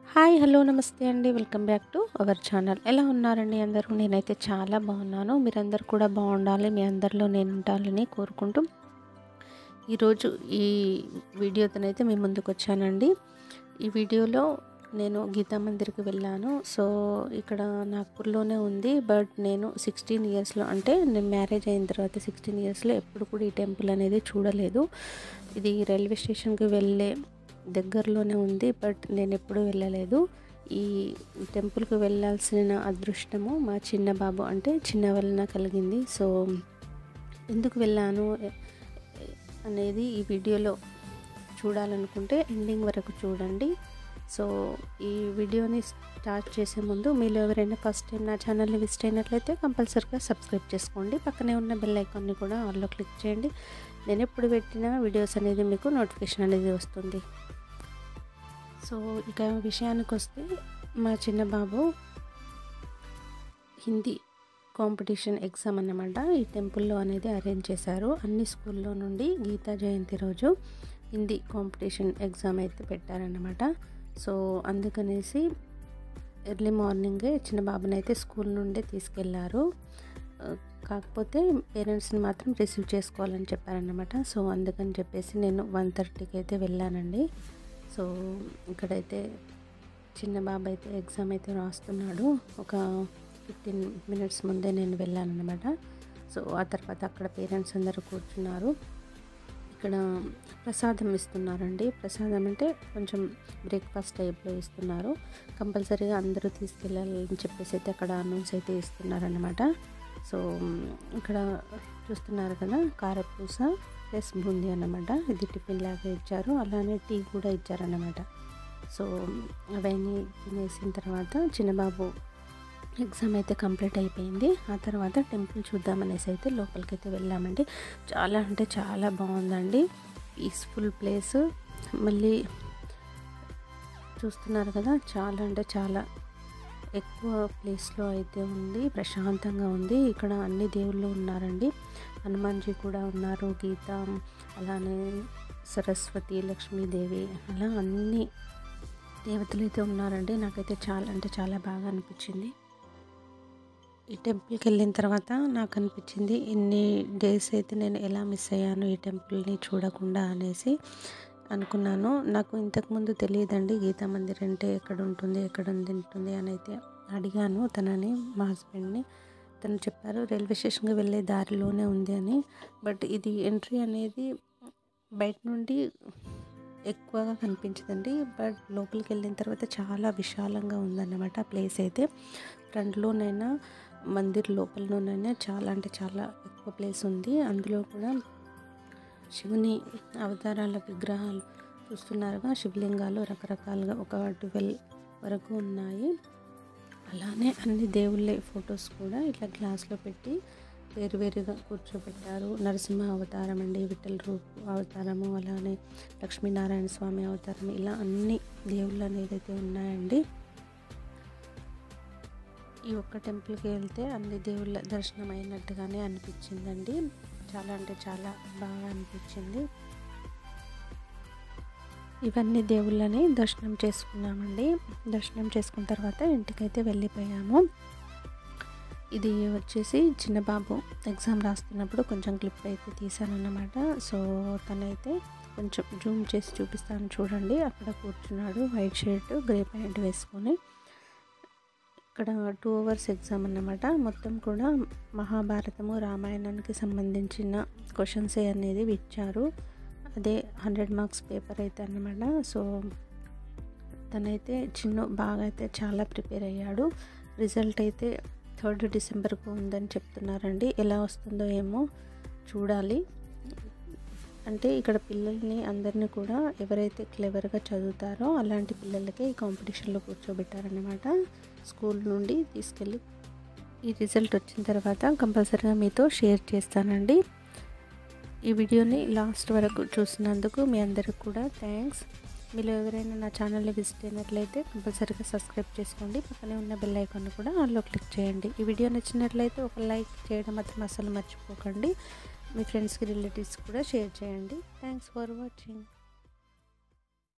hi hello నమస్తే అండి welcome back to our channel ఎలా ఉన్నారండి అందరూ నేనైతే చాలా బాగున్నాను మీరందరూ కూడా బాగుండాలి మీ అందరిలో నేను ఉండాలని కోరుకుంటూ ఈరోజు ఈ వీడియోతోనైతే మీ ముందుకు వచ్చానండి ఈ వీడియోలో నేను గీతా మందిర్కి వెళ్ళాను సో ఇక్కడ నాగ్పూర్లోనే ఉంది బట్ నేను సిక్స్టీన్ ఇయర్స్లో అంటే నేను మ్యారేజ్ అయిన తర్వాత సిక్స్టీన్ ఇయర్స్లో ఎప్పుడు కూడా ఈ టెంపుల్ అనేది చూడలేదు ఇది రైల్వే స్టేషన్కి వెళ్ళే దగ్గరలోనే ఉంది బట్ నేను ఎప్పుడూ వెళ్ళలేదు ఈ టెంపుల్కి వెళ్ళాల్సిన అదృష్టము మా చిన్న బాబు అంటే చిన్న వలన కలిగింది సో ఎందుకు వెళ్ళాను అనేది ఈ వీడియోలో చూడాలనుకుంటే ఎండింగ్ వరకు చూడండి సో ఈ వీడియోని స్టార్ట్ చేసే ముందు మీలో ఎవరైనా ఫస్ట్ టైం నా ఛానల్ని విజిట్ అయినట్లయితే కంపల్సరీగా సబ్స్క్రైబ్ చేసుకోండి పక్కనే ఉన్న బెల్ ఐకాన్ని కూడా ఆల్లో క్లిక్ చేయండి నేను ఎప్పుడు పెట్టిన వీడియోస్ అనేది మీకు నోటిఫికేషన్ అనేది వస్తుంది సో ఇక విషయానికి వస్తే మా చిన్న బాబు హిందీ కాంపిటీషన్ ఎగ్జామ్ అన్నమాట ఈ టెంపుల్లో అనేది అరేంజ్ చేశారు అన్ని స్కూల్లో నుండి గీతా జయంతి రోజు హిందీ కాంపిటీషన్ ఎగ్జామ్ అయితే పెట్టారన్నమాట సో అందుకనేసి ఎర్లీ మార్నింగే చిన్న బాబుని అయితే స్కూల్ నుండే తీసుకెళ్లారు కాకపోతే పేరెంట్స్ని మాత్రం రిసీవ్ చేసుకోవాలని చెప్పారనమాట సో అందుకని చెప్పేసి నేను వన్ థర్టీకి అయితే వెళ్ళానండి సో ఇక్కడైతే చిన్న బాబు అయితే ఎగ్జామ్ అయితే రాస్తున్నాడు ఒక ఫిఫ్టీన్ మినిట్స్ ముందే నేను వెళ్ళానమాట సో ఆ తర్వాత అక్కడ పేరెంట్స్ అందరూ కూర్చున్నారు ఇక్కడ ప్రసాదం ఇస్తున్నారండి ప్రసాదం అంటే కొంచెం బ్రేక్ఫాస్ట్ టైప్లో ఇస్తున్నారు కంపల్సరీగా అందరూ తీసుకెళ్ళాలని చెప్పేసి అయితే అక్కడ అనౌన్స్ అయితే ఇస్తున్నారనమాట సో ఇక్కడ చూస్తున్నారు కదా కారపూస ప్లస్ బూందీ అన్నమాట ఇది టిఫిన్ లాగా ఇచ్చారు అలానే టీ కూడా ఇచ్చారన్నమాట సో అవన్నీ తినేసిన తర్వాత చిన్నబాబు ఎగ్జామ్ అయితే కంప్లీట్ అయిపోయింది ఆ తర్వాత టెంపుల్ చూద్దామనేసి అయితే లోపలికి అయితే వెళ్ళామండి చాలా అంటే చాలా బాగుందండి పీస్ఫుల్ ప్లేస్ మళ్ళీ చూస్తున్నారు కదా చాలా అంటే చాలా ఎక్కువ ప్లేస్లో అయితే ఉంది ప్రశాంతంగా ఉంది ఇక్కడ అన్ని దేవుళ్ళు ఉన్నారండి హనుమాన్జీ కూడా ఉన్నారు గీత అలానే సరస్వతి లక్ష్మీదేవి అలా అన్ని దేవతలు అయితే ఉన్నారండి నాకైతే చాలా అంటే చాలా బాగా అనిపించింది ఈ టెంపుల్కి వెళ్ళిన తర్వాత నాకు అనిపించింది ఇన్ని డేస్ అయితే నేను ఎలా మిస్ అయ్యాను ఈ టెంపుల్ని చూడకుండా అనేసి అనుకున్నాను నాకు ఇంతకుముందు తెలియదండి గీతా మందిర్ అంటే ఎక్కడ ఉంటుంది ఎక్కడ ఉంటుంది అని అయితే అడిగాను తనని మా హస్బెండ్ని తను చెప్పారు రైల్వే స్టేషన్కి వెళ్ళే దారిలోనే ఉంది అని బట్ ఇది ఎంట్రీ అనేది బయట నుండి ఎక్కువగా కనిపించదండి బట్ లోపలికి వెళ్ళిన తర్వాత చాలా విశాలంగా ఉందన్నమాట ప్లేస్ అయితే ఫ్రంట్లోనైనా మందిర్ లోపలలోనైనా చాలా అంటే చాలా ఎక్కువ ప్లేస్ ఉంది అందులో కూడా శివుని అవతారాల విగ్రహాలు చూస్తున్నారుగా శివలింగాలు రకరకాలుగా ఒక ట్వెల్వ్ వరకు ఉన్నాయి అలానే అన్ని దేవుళ్ళ ఫొటోస్ కూడా ఇట్లా గ్లాస్లో పెట్టి వేరువేరుగా కూర్చోబెట్టారు నరసింహ అవతారం అండి విఠల్ రూప్ అవతారము అలానే లక్ష్మీనారాయణ స్వామి అవతారం ఇలా అన్ని దేవుళ్ళు అనేది అయితే ఉన్నాయండి ఈ ఒక్క టెంపుల్కి వెళ్తే అన్ని దేవుళ్ళ దర్శనం అయినట్టుగానే అనిపించిందండి చాలా అంటే చాలా బాగా అనిపించింది ఇవన్నీ దేవుళ్ళని దర్శనం చేసుకున్నామండి దర్శనం చేసుకున్న తర్వాత ఇంటికైతే వెళ్ళిపోయాము ఇది వచ్చేసి చిన్న బాబు ఎగ్జామ్ రాస్తున్నప్పుడు కొంచెం క్లిప్ అయితే తీసానన్నమాట సో తనైతే కొంచెం జూమ్ చేసి చూపిస్తాను చూడండి అక్కడ కూర్చున్నాడు వైట్ షర్ట్ గ్రే ప్యాంట్ వేసుకొని ఇక్కడ టూ అవర్స్ ఎగ్జామ్ అన్నమాట మొత్తం కూడా మహాభారతము రామాయణానికి సంబంధించిన క్వశ్చన్స్ అనేది ఇచ్చారు అదే హండ్రెడ్ మార్క్స్ పేపర్ అయితే అన్నమాట సో తనైతే చిన్న బాగా అయితే చాలా ప్రిపేర్ అయ్యాడు రిజల్ట్ అయితే థర్డ్ డిసెంబర్కు ఉందని చెప్తున్నారండి ఎలా వస్తుందో ఏమో చూడాలి అంటే ఇక్కడ పిల్లల్ని అందరినీ కూడా ఎవరైతే క్లెవర్గా చదువుతారో అలాంటి పిల్లలకే ఈ కాంపిటీషన్లో కూర్చోబెట్టారనమాట స్కూల్ నుండి తీసుకెళ్ళి ఈ రిజల్ట్ వచ్చిన తర్వాత కంపల్సరీగా మీతో షేర్ చేస్తానండి ఈ వీడియోని లాస్ట్ వరకు చూసినందుకు మీ అందరికి కూడా థ్యాంక్స్ మీరు ఎవరైనా నా ఛానల్ని విజిట్ అయినట్లయితే కంపల్సరీగా సబ్స్క్రైబ్ చేసుకోండి పక్కనే ఉన్న బెల్ ఐకాన్ కూడా ఆన్లో క్లిక్ చేయండి ఈ వీడియో నచ్చినట్లయితే ఒక లైక్ చేయడం మాత్రం అసలు మర్చిపోకండి మీ ఫ్రెండ్స్కి రిలేటివ్స్ కూడా షేర్ చేయండి థ్యాంక్స్ ఫర్ వాచింగ్